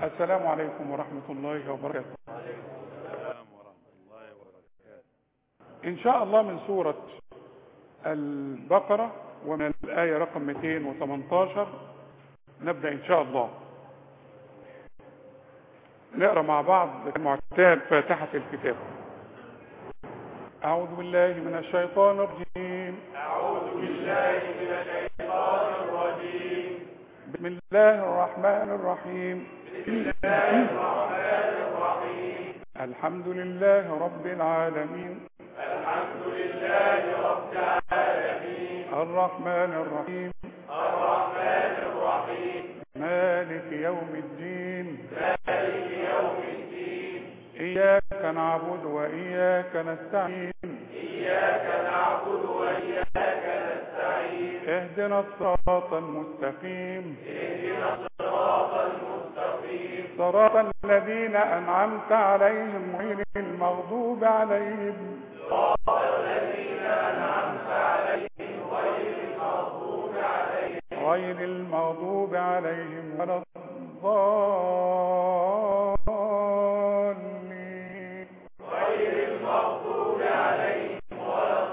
السلام عليكم ورحمة الله وبركاته السلام ورحمة الله وبركاته إن شاء الله من سورة البقرة ومن الآية رقم 218 نبدأ إن شاء الله نقرأ مع بعض المعتاد فاتحة الكتاب أعوذ بالله من الشيطان الرجيم أعوذ بالله من الشيطان الرجيم بسم الله الرحمن الرحيم بسم الله الرحمن الرحيم الحمد لله رب العالمين الحمد لله رب العالمين الرحمن الرحيم الرحمن الرحيم مالك يوم الدين مالك يوم الدين إياك نعبد وإياك نستعين إياك نعبد وإياك نستعين اهدنا الصراط المستقيم اهدنا الصراط المستقيم صراط الذين أنعمت عليهم غير المغضوب عليهم صراط الذين أنعمت عليهم غير المغضوب عليهم غير المغضوب عليهم ولا الضالين غير المغضوب عليهم ولا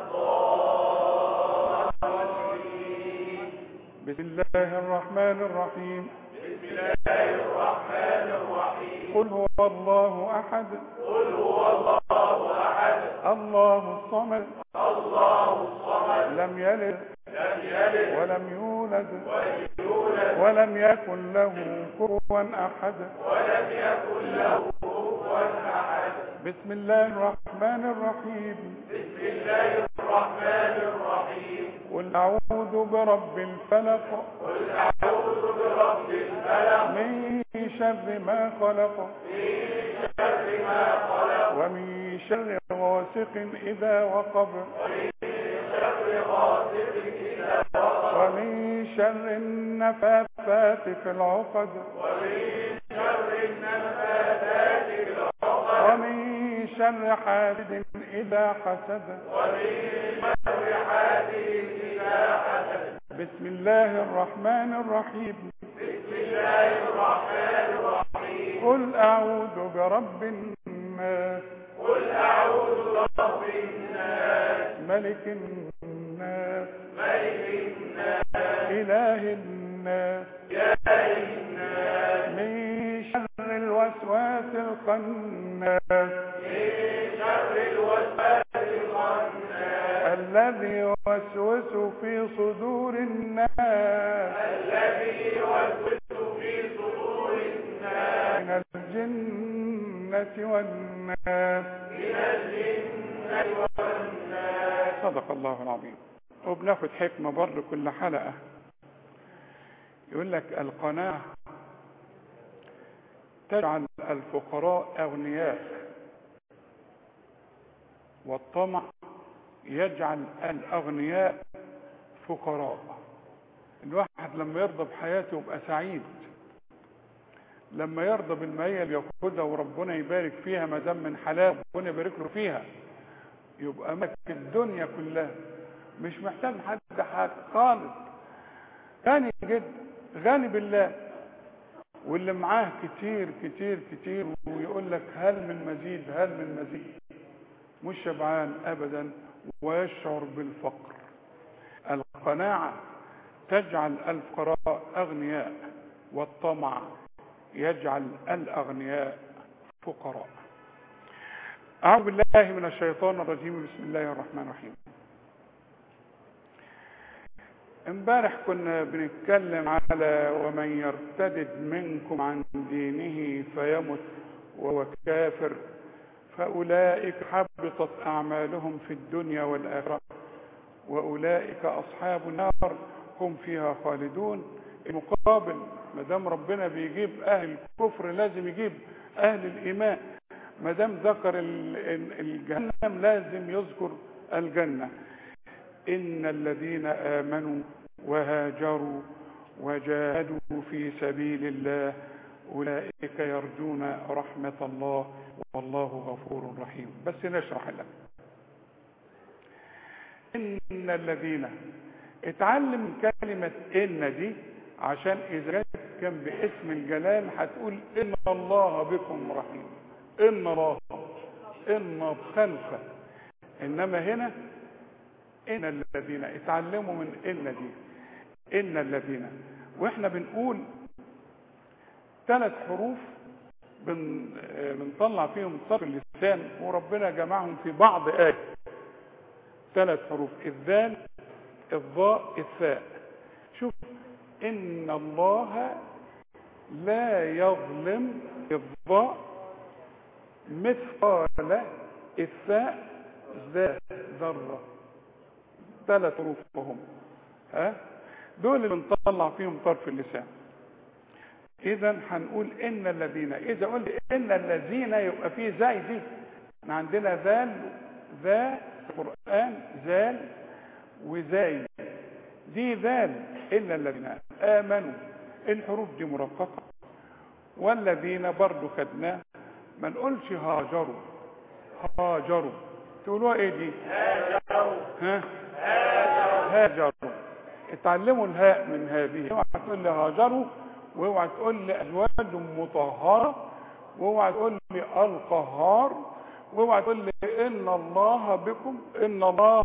الضالين بسم الله الرحمن الرحيم بسم الله الرحمن الرحيم قل هو الله أحد قل هو الله أحد الله الصمد الله الصمد لم يلد لم يلد ولم يولد ولم يولد ولم يكن له كفوا أحد ولم يكن له كفوا أحد بسم الله الرحمن الرحيم بسم الله الرحمن الرحيم قل أعوذ برب الفلق قل أعوذ برب الفلق من شر ما خلق من شر ما خلق ومن شر غاسق إذا وقب ومن شر غاسق إذا وقب ومن شر النفاثات في العقد ومن شر النفاثات في العقد ومن شر حاسد إذا حسد ومن شر حاسد إذا حسد بسم الله الرحمن الرحيم بسم الله الرحمن الرحيم قل أعوذ برب الناس قل أعوذ برب الناس ملك الناس ملك الناس إله الناس إله الناس من شر الوسواس الخناس من شر الوسواس الخناس الذي يوسوس في صدور الناس الذي يوسوس في صدور الناس من الجنة والناس من الجنة والناس صدق الله العظيم وبناخد حكمة بر كل حلقة يقول لك القناعة تجعل الفقراء أغنياء والطمع يجعل الأغنياء فقراء الواحد لما يرضى بحياته يبقى سعيد لما يرضى بالمية اللي ياخدها وربنا يبارك فيها ما دام من حلال ربنا يبارك له فيها يبقى ملك الدنيا كلها مش محتاج حد حاجة خالص غني جدا غني بالله واللي معاه كتير كتير كتير ويقول لك هل من مزيد هل من مزيد مش شبعان ابدا ويشعر بالفقر القناعة تجعل الفقراء اغنياء والطمع يجعل الاغنياء فقراء أعوذ بالله من الشيطان الرجيم بسم الله الرحمن الرحيم امبارح كنا بنتكلم على ومن يرتدد منكم عن دينه فيمت وهو كافر فأولئك حبطت أعمالهم في الدنيا والآخرة وأولئك أصحاب النار هم فيها خالدون المقابل ما دام ربنا بيجيب أهل الكفر لازم يجيب أهل الإيمان ما دام ذكر ال- ال- الجهنم لازم يذكر الجنة إن الذين آمنوا وهاجروا وجاهدوا في سبيل الله أولئك يرجون رحمة الله والله غفور رحيم بس نشرح لك إن الذين اتعلم كلمة إن دي عشان إذا جت جنب اسم الجلال هتقول ان الله بكم رحيم ان الله ان خلفه انما هنا ان الذين اتعلموا من ان دي ان الذين واحنا بنقول ثلاث حروف بن آه، بنطلع فيهم طرف اللسان وربنا جمعهم في بعض آية ثلاث حروف الذال الضاء الثاء شوف إن الله لا يظلم الضاء مثقال الثاء ذات ذرة ثلاث حروف هم ها دول اللي بنطلع فيهم طرف اللسان اذا هنقول ان الذين اذا قلت ان الذين يبقى فيه زي دي احنا عندنا ذال ذا قرآن زال وزاي دي ذال ان الذين امنوا الحروف دي مرققة والذين برضو خدناه ما نقولش هاجروا هاجروا تقولوها ايه دي ها هاجروا اتعلموا الهاء من هذه اوعى تقول لي هاجروا واوعى تقول لي ازواج مطهره واوعى تقول لي القهار واوعى تقول لي ان الله بكم ان الله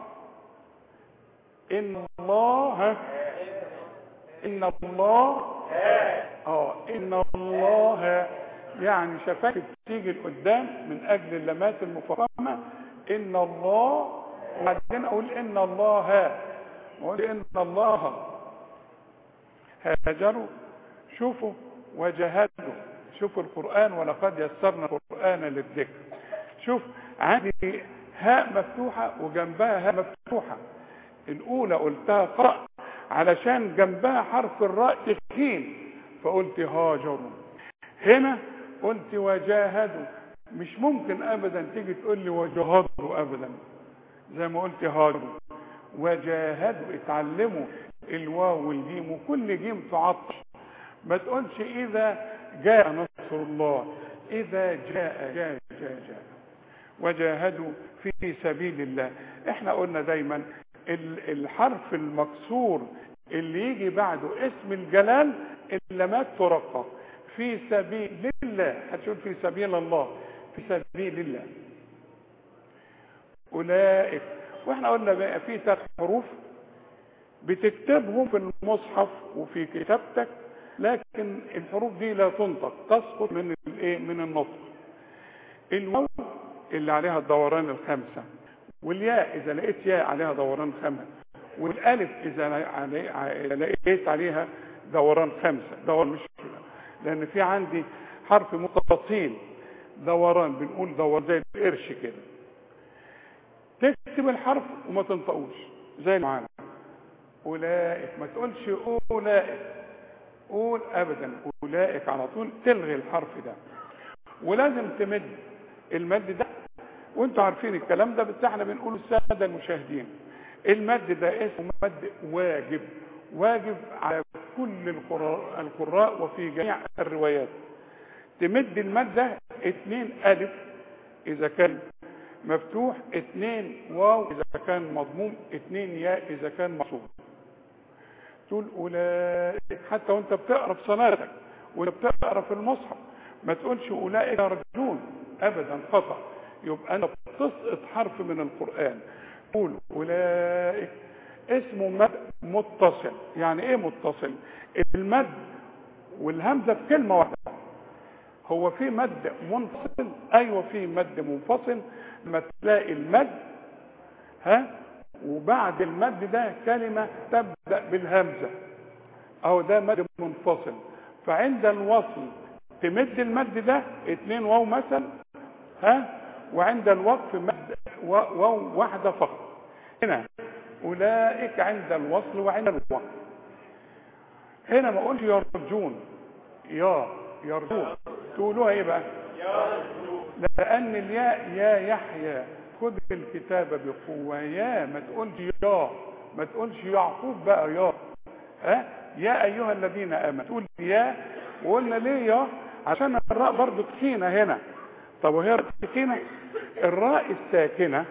ان الله ان الله اه ان الله يعني شفايف بتيجي لقدام من اجل اللمات المفخمه ان الله وبعدين اقول ان الله اقول ان الله هاجروا شوفوا وجاهدوا شوفوا القرآن ولقد يسرنا القرآن للذكر شوف عندي هاء مفتوحة وجنبها هاء مفتوحة الأولى قلتها قرأ علشان جنبها حرف الراء تخين فقلت هاجروا هنا قلت وجاهدوا مش ممكن أبدا تيجي تقول لي وجاهدوا أبدا زي ما قلت هاجروا وجاهدوا اتعلموا الواو والجيم وكل جيم تعطش ما تقولش اذا جاء نصر الله اذا جاء جاء جاء جاء وجاهدوا في سبيل الله احنا قلنا دايما ال- الحرف المكسور اللي يجي بعده اسم الجلال اللمات ترقق في سبيل الله هتقول في سبيل الله في سبيل الله اولئك واحنا قلنا بقى في ثلاث حروف بتكتبهم في المصحف وفي كتابتك لكن الحروف دي لا تنطق تسقط من الايه من النطق الواو اللي عليها الدوران الخمسه والياء اذا لقيت ياء عليها دوران خمسه والالف اذا علي- ع- لقيت عليها دوران خمسه دوران مش لان في عندي حرف متصل دوران بنقول دوران زي القرش كده تكتب الحرف وما تنطقوش زي معانا اولئك ما تقولش اولئك قول ابدا اولئك على طول تلغي الحرف ده ولازم تمد المد ده وانتوا عارفين الكلام ده بس احنا بنقول الساده المشاهدين المد ده اسمه مد واجب واجب على كل القراء, القراء وفي جميع الروايات تمد المد ده اتنين الف اذا كان مفتوح اتنين واو اذا كان مضموم اتنين ياء اذا كان مقصود تقول اولئك حتى وانت بتقرا في صلاتك وانت بتقرا في المصحف ما تقولش اولئك يرجون ابدا خطا يبقى انت بتسقط حرف من القران قول اولئك اسمه مد متصل يعني ايه متصل المد والهمزه في كلمه واحده هو في مد منفصل ايوه في مد منفصل لما تلاقي المد ها وبعد المد ده كلمة تبدأ بالهمزة أو ده مد منفصل فعند الوصل تمد المد ده اتنين واو مثلا ها وعند الوقف مد واو واحدة فقط هنا أولئك عند الوصل وعند الوقف هنا ما اقولش يرجون يا يرجون تقولوها ايه بقى لأن الياء يا يحيى خذ الكتاب بقوة يا ما تقولش يا ما تقولش يعقوب بقى يا ها يا أيها الذين آمنوا تقول يا وقلنا ليه يا عشان الراء برضو تخينة هنا طب وهي تخينة الراء الساكنة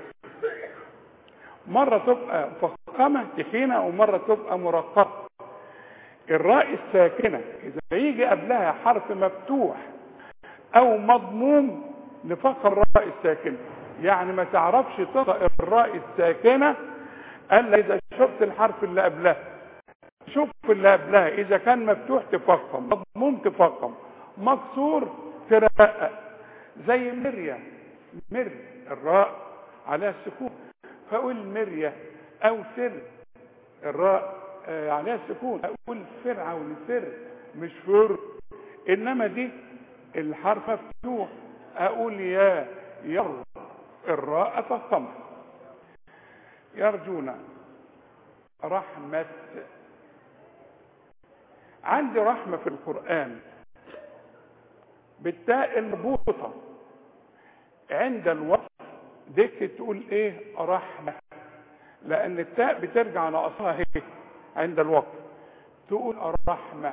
مرة تبقى فخمة تخينة ومرة تبقى مرققة الراء الساكنة إذا يجي قبلها حرف مفتوح أو مضموم نفخم الراء الساكنة يعني ما تعرفش تنطق الراء الساكنة الا اذا شفت الحرف اللي قبلها شوف اللي قبلها اذا كان مفتوح تفخم مضموم تفخم مكسور ترقق زي مريا مر الراء عليها السكون فاقول مريا او سر الراء آه عليها السكون اقول فرعون سر مش فر انما دي الحرف مفتوح اقول يا ير الراء فخمها يرجون رحمة عندي رحمة في القرآن بالتاء المربوطة عند الوصف ديك تقول ايه رحمة لان التاء بترجع على اصلها هيك عند الوقف تقول رحمة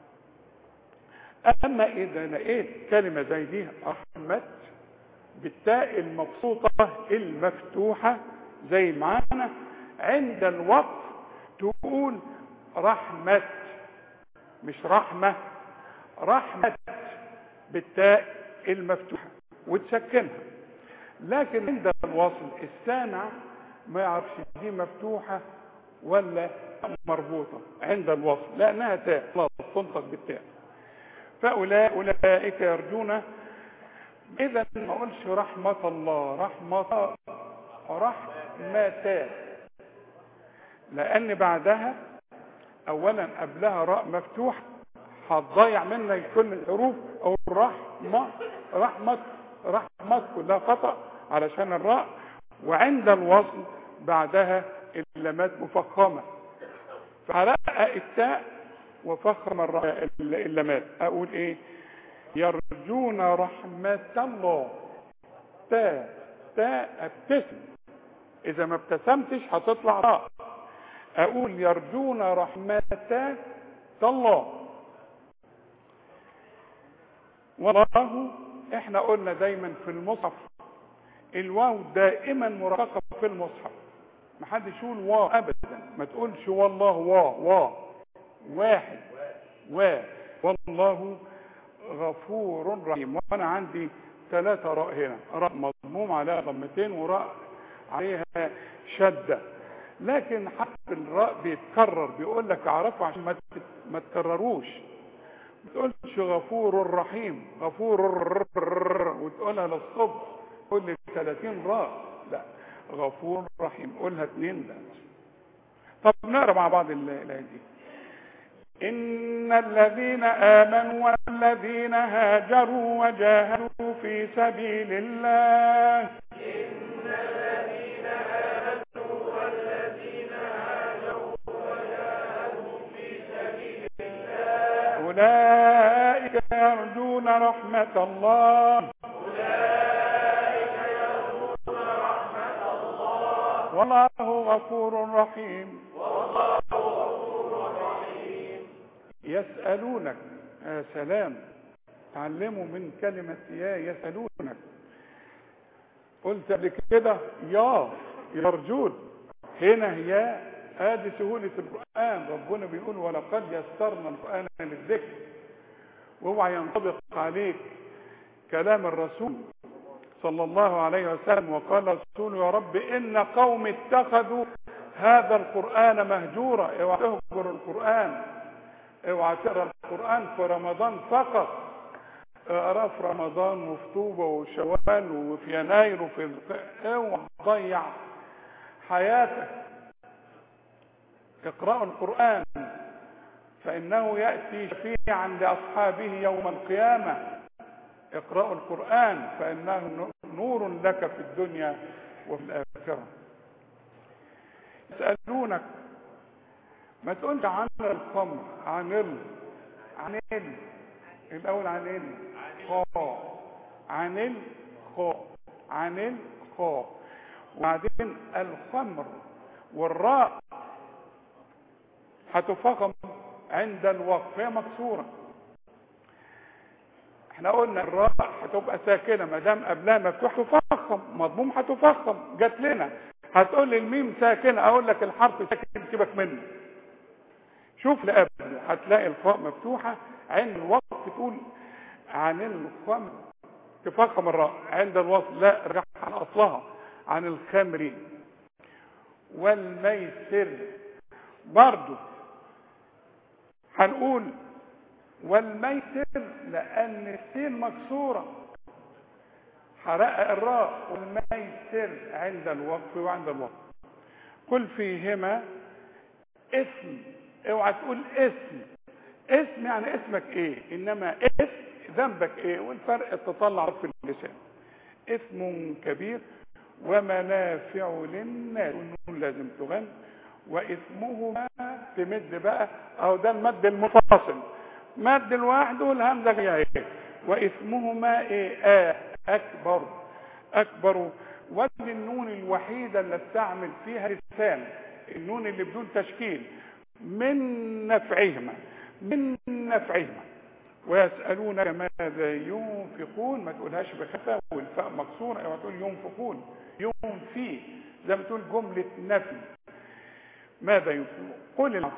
اما اذا لقيت كلمة زي دي رحمة بالتاء المبسوطة المفتوحة زي معانا عند الوقف تقول رحمة مش رحمة رحمة بالتاء المفتوحة وتسكنها لكن عند الوصل السامع ما يعرفش دي مفتوحة ولا مربوطة عند الوصل لأنها تاء خلاص تنطق بالتاء فأولئك يرجون إذا ما أقولش رحمة الله رحمة رحمة لأن بعدها أولا قبلها راء مفتوح هتضيع منك كل الحروف أو الرحمة رحمة رحمة كلها خطأ علشان الراء وعند الوصل بعدها اللامات مفخمة فهرقق التاء وفخم الراء اللامات أقول إيه يرجون رحمة الله تاء تاء ابتسم اذا ما ابتسمتش هتطلع راء اقول يرجون رحمة الله والله احنا قلنا دايما في المصحف الواو دائما مرققة في المصحف ما حدش يقول واو ابدا ما تقولش والله واو واو واحد و والله غفور رحيم وانا عندي ثلاثة راء هنا راء مضموم عليها ضمتين وراء عليها شدة لكن حرف الراء بيتكرر بيقول لك اعرفه عشان ما ما تكرروش ما تقولش غفور رحيم غفور وتقولها للصبح قول لي 30 راء لا غفور رحيم قولها اثنين بس طب نقرا مع بعض الايه دي إن الذين آمنوا والذين هاجروا وجاهدوا في سبيل الله إن الذين آمنوا والذين هاجروا وجاهدوا في سبيل الله أولئك يرجون رحمة الله أولئك يرجون رحمة الله والله غفور رحيم والله غفور رحيم يسألونك يا سلام تعلموا من كلمة يا يسألونك قلت قبل كده يا يرجون هنا يا ادي سهولة القرآن ربنا بيقول ولقد يسرنا القرآن للذكر واوعى ينطبق عليك كلام الرسول صلى الله عليه وسلم وقال الرسول يا رب ان قوم اتخذوا هذا القرآن مهجورا اوعى تهجر القرآن اوعى تقرا القرآن في رمضان فقط اقراه في رمضان وفي طوبة وشوال وفي يناير وفي اوعى تضيع حياتك اقرأوا القرآن فإنه يأتي شفيعا لأصحابه يوم القيامة اقرأوا القرآن فإنه نور لك في الدنيا وفي الآخرة يسألونك ما تقولش عن الخمر عن ال عن ال الأول عن ال خاء عن ال خاء عن ال خاء وبعدين الخمر والراء هتفخم عند الوقف هي مكسورة احنا قلنا الراء هتبقى ساكنة ما دام قبلها مفتوح تفخم مضموم هتفخم جات لنا هتقول لي الميم ساكنة اقول لك الحرف ساكن سيبك منه شوف اللي قبله هتلاقي الخاء مفتوحة عند الوقف تقول عن الخمر تفخم الراء عند الوصل لا رجع عن أصلها عن الخمر والميسر برضو هنقول والميسر لأن السين مكسورة حرق الراء والميسر عند الوقف وعند الوقف قل فيهما اسم اوعى تقول اسم اسم يعني اسمك ايه انما اسم ذنبك ايه والفرق تطلع في اللسان اسم كبير ومنافع للناس والنون لازم تغن واسمهما تمد بقى او ده المد المنفصل مد لوحده والهمزه جايه ايه واسمهما ايه آه اكبر اكبر ودي النون الوحيده اللي استعمل فيها لسان النون اللي بدون تشكيل من نفعهما من نفعهما ويسألونك ماذا ينفقون ما تقولهاش بخفة والفاء مكسورة اوعى تقول ينفقون ينفي زي ما تقول جملة نفي ماذا ينفقون قل العفو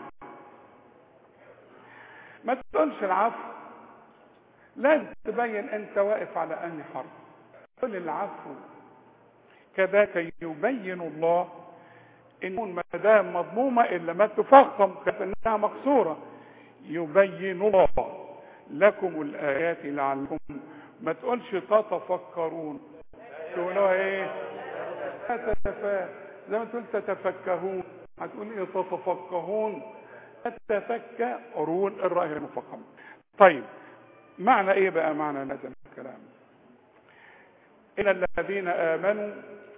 ما تقولش العفو لازم تبين انت واقف على انهي حرف قل العفو كذاك يبين الله ان ما دام مضمومه الا ما تفخم كانها مكسوره يبين الله لكم الايات لعلكم ما تقولش تتفكرون تقولوها ايه تتفا زي ما تقول تتفكهون هتقول ايه تتفكهون تتفكرون الراء المفخمه طيب معنى ايه بقى معنى هذا الكلام ان الذين امنوا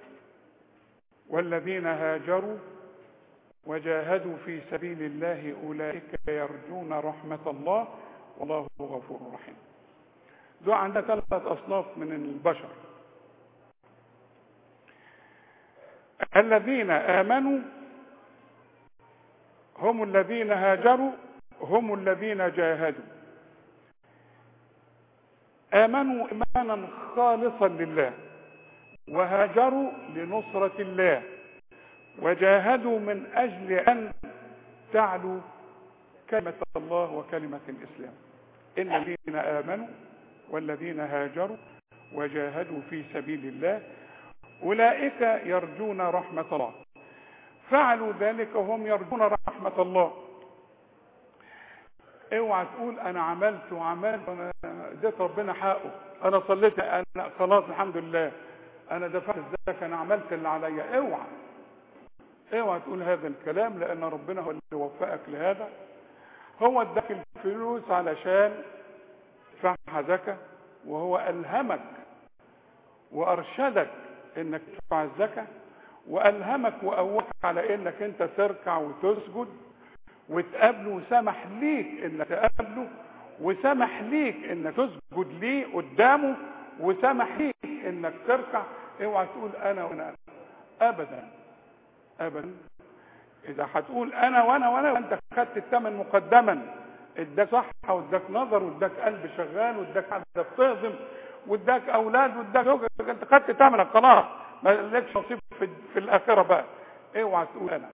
والذين هاجروا وجاهدوا في سبيل الله اولئك يرجون رحمه الله والله غفور رحيم دول عندنا ثلاث اصناف من البشر الذين امنوا هم الذين هاجروا هم الذين جاهدوا امنوا ايمانا خالصا لله وهاجروا لنصرة الله وجاهدوا من اجل ان تعلو كلمة الله وكلمة الاسلام ان الذين امنوا والذين هاجروا وجاهدوا في سبيل الله اولئك يرجون رحمة الله فعلوا ذلك وهم يرجون رحمة الله اوعى تقول انا عملت وعملت وانا اديت ربنا حقه انا صليت انا خلاص الحمد لله انا دفعت الزكاه انا عملت اللي عليا اوعى اوعى تقول هذا الكلام لان ربنا هو اللي وفقك لهذا هو اداك الفلوس علشان تدفعها زكاه وهو الهمك وارشدك انك تدفع الزكاه والهمك وقوك على انك انت تركع وتسجد وتقابله وسمح ليك انك تقابله وسمح ليك انك تسجد ليه قدامه وسمح ليك انك تركع اوعى تقول انا وانا ابدا ابدا اذا هتقول انا وانا وانا انت خدت الثمن مقدما اداك صحه واداك نظر واداك قلب شغال واداك حد بتهضم واداك اولاد واداك زوجة انت خدت ثمنك خلاص ما لكش نصيب في, في الاخره بقى اوعى تقول انا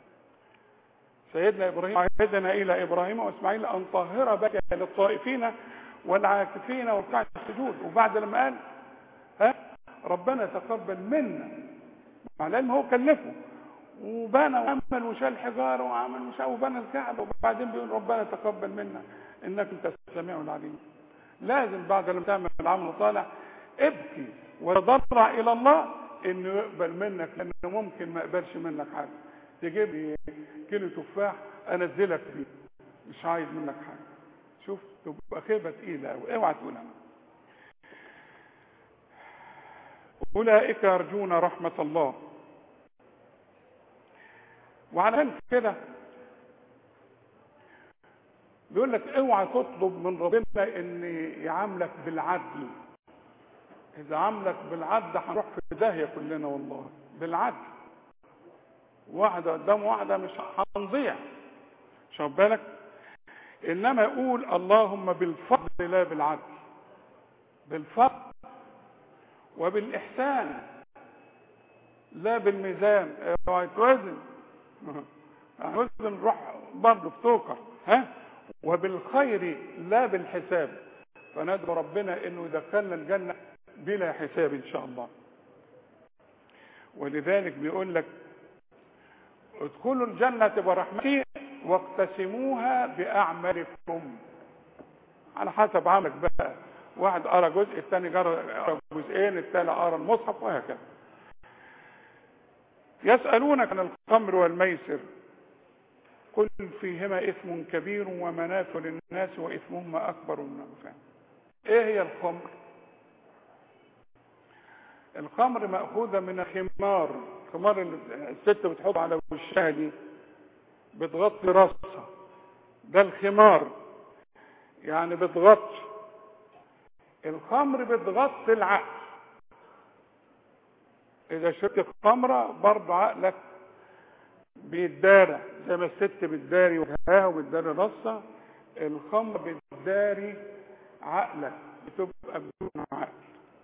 سيدنا ابراهيم عهدنا الى ابراهيم واسماعيل ان طهر بك للطائفين والعاكفين وبتاع السجود وبعد لما قال ها ربنا تقبل منا مع العلم هو كلفه وبنى وعمل وشال حجاره وعمل وشال وبنى الكعبه وبعدين بيقول ربنا تقبل منا انك انت السميع العليم لازم بعد لما تعمل العمل صالح ابكي وتضرع الى الله انه يقبل منك لانه ممكن ما يقبلش منك حاجه تجيب لي كيلو تفاح انزلك فيه مش عايز منك حاجه شوف تبقى خيبه تقيله قوي اوعى تقول انا اولئك يرجون رحمه الله وعلى كده بيقول لك اوعى تطلب من ربنا ان يعاملك بالعدل اذا عاملك بالعدل هنروح في داهيه كلنا والله بالعدل واحده قدام واحده مش هنضيع مش بالك انما يقول اللهم بالفضل لا بالعدل بالفضل وبالاحسان لا بالميزان اوعى توزن توزن روح برضه في توكر ها وبالخير لا بالحساب فندعو ربنا انه يدخلنا الجنه بلا حساب ان شاء الله ولذلك بيقول لك ادخلوا الجنة برحمتي واقتسموها بأعمالكم على حسب عملك بقى واحد قرا جزء الثاني قرا جزئين الثالث قرا المصحف وهكذا يسألونك عن الخمر والميسر قل فيهما إثم كبير ومنافع للناس وإثمهما أكبر من نفعهم إيه هي الخمر؟ الخمر مأخوذة من الخمار الخمار اللي الست بتحط على وشها دي بتغطي راسها ده الخمار يعني بتغطي الخمر بتغطي العقل اذا شربت خمره برضه عقلك بيتدارى زي ما الست بتداري وجهها وبتداري راسها الخمر بتداري عقلك بتبقى بدون عقل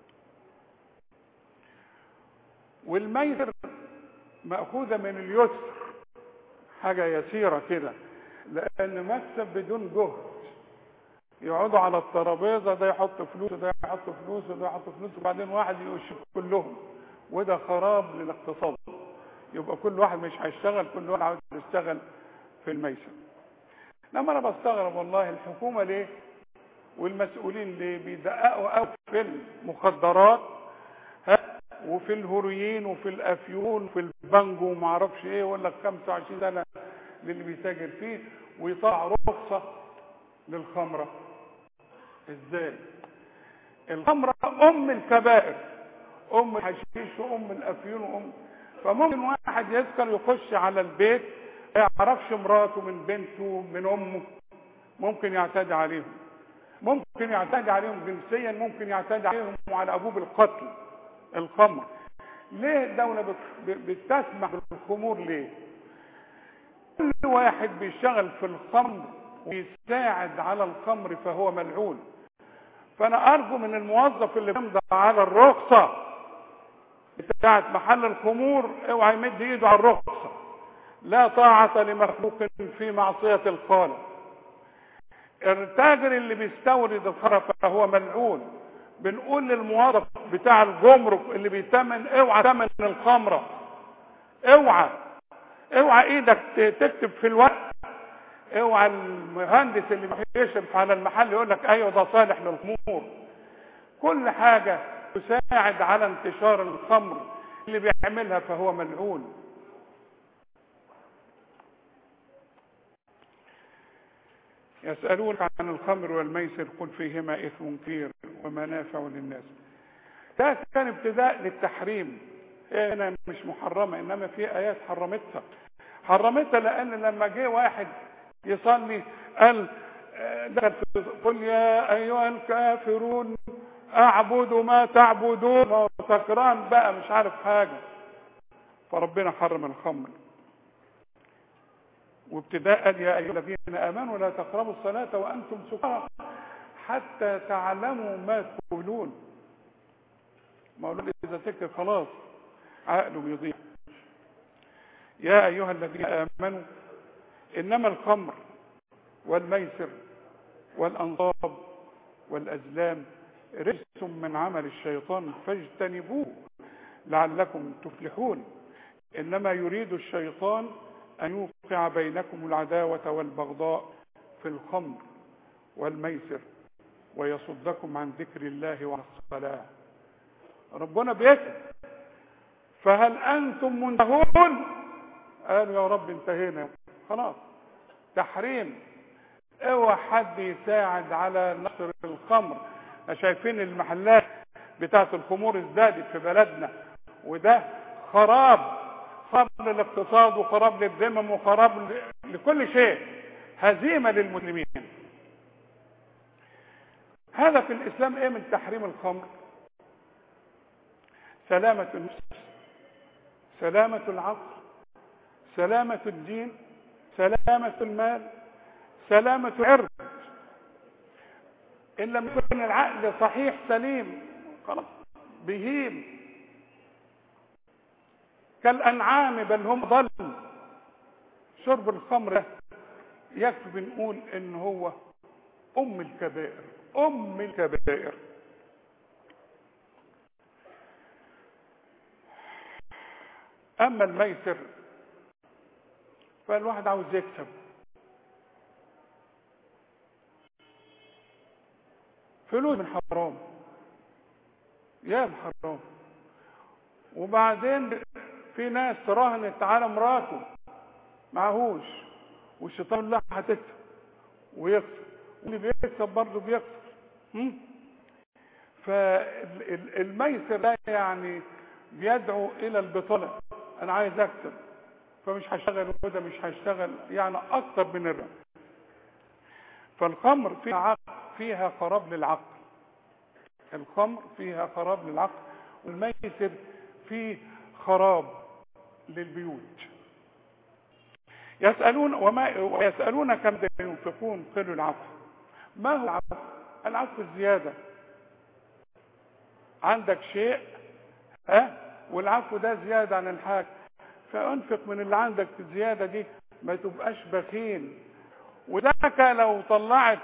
والميسر مأخوذة من اليسر حاجة يسيرة كده لأن مكسب بدون جهد يقعدوا على الترابيزة ده يحط فلوس ده يحط فلوس وده يحط فلوس وبعدين واحد يشوف كلهم وده خراب للاقتصاد يبقى كل واحد مش هيشتغل كل واحد عاوز يشتغل في الميسر لما انا بستغرب والله الحكومة ليه والمسؤولين ليه بيدققوا قوي في المخدرات ها وفي الهروين وفي الافيون وفي البانجو وما اعرفش ايه ويقول لك 25 سنه للي بيتاجر فيه ويطلع رخصه للخمره ازاي الخمره ام الكبائر ام الحشيش وام الافيون وام فممكن واحد يسكر يخش على البيت ما يعرفش مراته من بنته من امه ممكن يعتدي عليهم ممكن يعتدي عليهم جنسيا ممكن يعتدي عليهم وعلى ابوه بالقتل الخمر ليه الدولة بت- بتسمح بالخمور ليه كل واحد بيشتغل في الخمر ويساعد على الخمر فهو ملعون فانا ارجو من الموظف اللي بيمضي على الرخصة بتاعت محل الخمور اوعى يمد ايده على الرخصة لا طاعة لمخلوق في معصية الخالق التاجر اللي بيستورد الخمر فهو ملعون بنقول للموظف بتاع الجمرك اللي بيتمن اوعى تمن الخمرة اوعى اوعى ايدك ت- تكتب في الورق اوعى المهندس اللي بيشرف على المحل يقول لك ايوه ده صالح للخمور كل حاجة تساعد على انتشار الخمر اللي بيعملها فهو ملعون يسألونك عن الخمر والميسر قل فيهما إثم كبير ومنافع للناس ده كان ابتداء للتحريم هنا مش محرمة إنما في آيات حرمتها حرمتها لأن لما جه واحد يصلي قال آه، دخل في قل يا أيها الكافرون أعبد ما تعبدون ما هو سكران بقى مش عارف حاجة فربنا حرم الخمر وابتداء قال يا ايها الذين امنوا لا تقربوا الصلاه وانتم سكارى حتى تعلموا ما تقولون ما اقول اذا سكت خلاص عقله بيضيع يا ايها الذين امنوا انما الخمر والميسر والانصاب والازلام رجس من عمل الشيطان فاجتنبوه لعلكم تفلحون انما يريد الشيطان أن يوقع بينكم العداوة والبغضاء في الخمر والميسر ويصدكم عن ذكر الله وعن الصلاة ربنا بيسأل فهل أنتم منتهون قالوا يا رب انتهينا خلاص تحريم اوعى حد يساعد على نشر الخمر احنا شايفين المحلات بتاعت الخمور ازدادت في بلدنا وده خراب خراب للاقتصاد وخراب للذمم وخراب ل- لكل شيء هزيمة للمسلمين هذا في الإسلام إيه من تحريم الخمر سلامة النفس سلامة العقل سلامة الدين سلامة المال سلامة العرض إن لم يكن العقل صحيح سليم خلاص بهيم كالأنعام بل هم ضل شرب الخمر ده يكفي بنقول ان هو ام الكبائر ام الكبائر اما الميسر فالواحد عاوز يكسب فلوس من حرام يا من حرام وبعدين في ناس راهنت على مراته معهوش والشيطان لا هتكسب ويخسر واللي بيكسب برضه بيخسر هم؟ فالميسر ده يعني بيدعو الى البطاله انا عايز اكسب فمش هشتغل وده مش هشتغل يعني اكتر من الربا فالخمر فيها عقل فيها خراب للعقل الخمر فيها خراب للعقل والميسر فيه خراب للبيوت يسألون وما ويسألون كم ينفقون قالوا العفو ما هو العفو العفو الزيادة عندك شيء ها والعفو ده زيادة عن الحاج فانفق من اللي عندك الزيادة دي ما تبقاش بخيل وذاك لو طلعت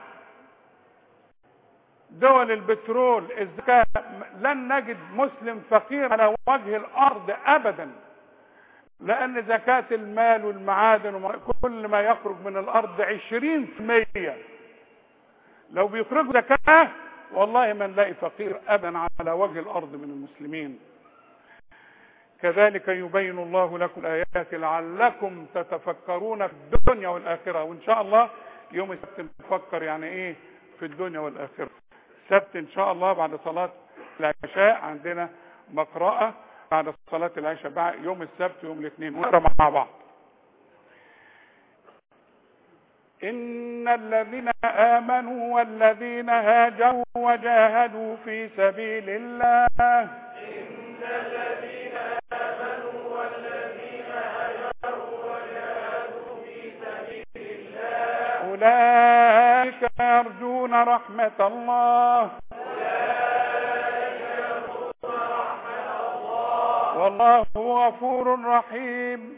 دول البترول الزكاة لن نجد مسلم فقير على وجه الأرض أبدا لأن زكاة المال والمعادن وكل ما يخرج من الأرض عشرين في المية لو بيخرجوا زكاة والله ما نلاقي فقير أبدا على وجه الأرض من المسلمين كذلك يبين الله لكم الآيات لعلكم تتفكرون في الدنيا والآخرة وإن شاء الله يوم السبت نفكر يعني إيه في الدنيا والآخرة السبت إن شاء الله بعد صلاة العشاء عندنا مقرأة بعد صلاة العشاء بعد يوم السبت يوم الاثنين ونقرأ مع بعض إن الذين آمنوا والذين هاجروا وجاهدوا في سبيل الله إن الذين آمنوا والذين هاجروا وجاهدوا في سبيل الله أولئك يرجون رحمة الله والله غفور رحيم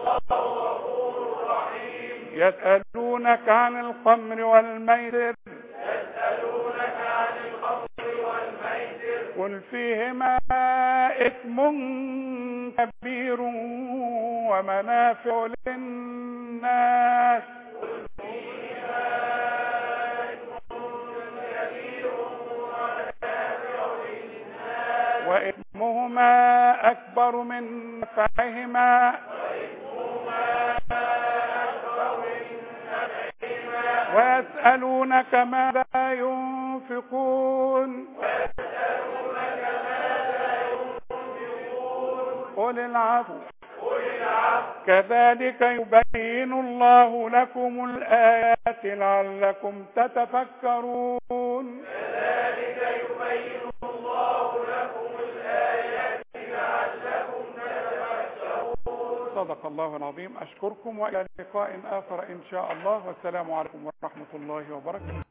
يسألونك عن الخمر والميسر يسألونك عن الخمر والميسر قل فيهما إثم كبير ومنافع للناس وإثمهما أكبر من نفعهما ويسألونك ماذا ينفقون قل العفو كذلك يبين الله لكم الآيات لعلكم تتفكرون كذلك يبين الله لكم الآيات لعلكم تتفكرون صدق الله العظيم أشكركم وإلى لقاء آخر إن شاء الله والسلام عليكم ورحمة الله وبركاته